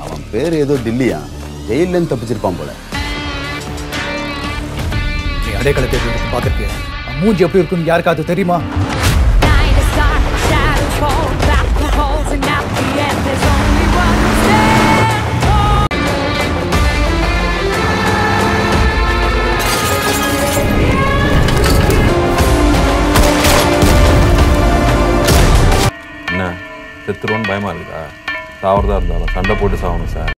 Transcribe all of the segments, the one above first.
அவன் பேர் ஏதோ தில்லியா ஜெயிலேருந்து தப்பிச்சிருப்பான் போல நீ அடைக்கலத்தை பார்த்துருக்கிய மூஞ்சி எப்படி இருக்குன்னு யாருக்காவது தெரியுமா Night is dark, shadows fall, back the holes, and at the end there's only one to stand for. என்ன செத்துருவோன்னு பயமா இருக்குதா சாவறதா இருந்தாலும் சண்டை போட்டு சாகணும் சார்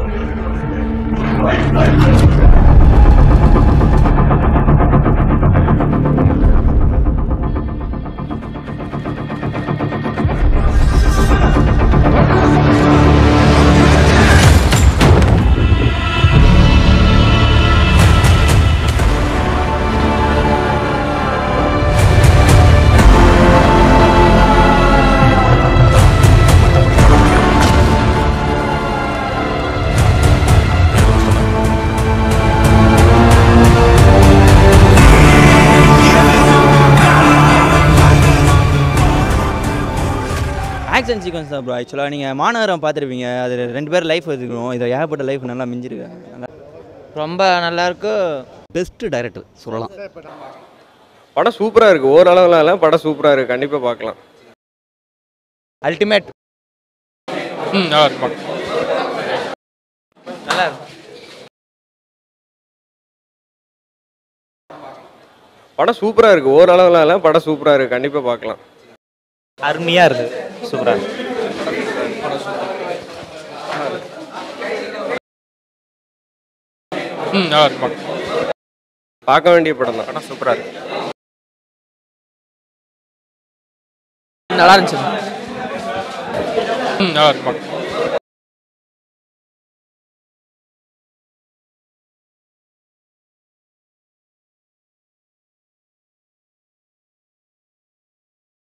ஆக்ஷன் சீக்வன்ஸ் தான் ப்ரோ ஆக்சுவலாக நீங்கள் மாநகரம் பார்த்துருப்பீங்க அது ரெண்டு பேர் லைஃப் எடுத்துக்கணும் இது ஏகப்பட்ட லைஃப் நல்லா மிஞ்சிருக்கு நல்லா ரொம்ப நல்லா இருக்கு பெஸ்ட் டைரக்டர் சொல்லலாம் படம் சூப்பராக இருக்குது ஓரளவுலாம் இல்லை படம் சூப்பராக இருக்குது கண்டிப்பாக பார்க்கலாம் அல்டிமேட் நல்லா இருக்கும் நல்லா இருக்கு படம் சூப்பராக இருக்குது ஓரளவுலாம் இல்லை படம் சூப்பராக இருக்குது கண்டிப்பாக பார்க்கலாம் அருமையாக இருக்குது சூப்பராக நல்லா இருக்கும் பார்க்க வேண்டிய படம் தான் படம் சூப்பராக இருக்கு நல்லா இருந்துச்சு நல்லா இருக்கும்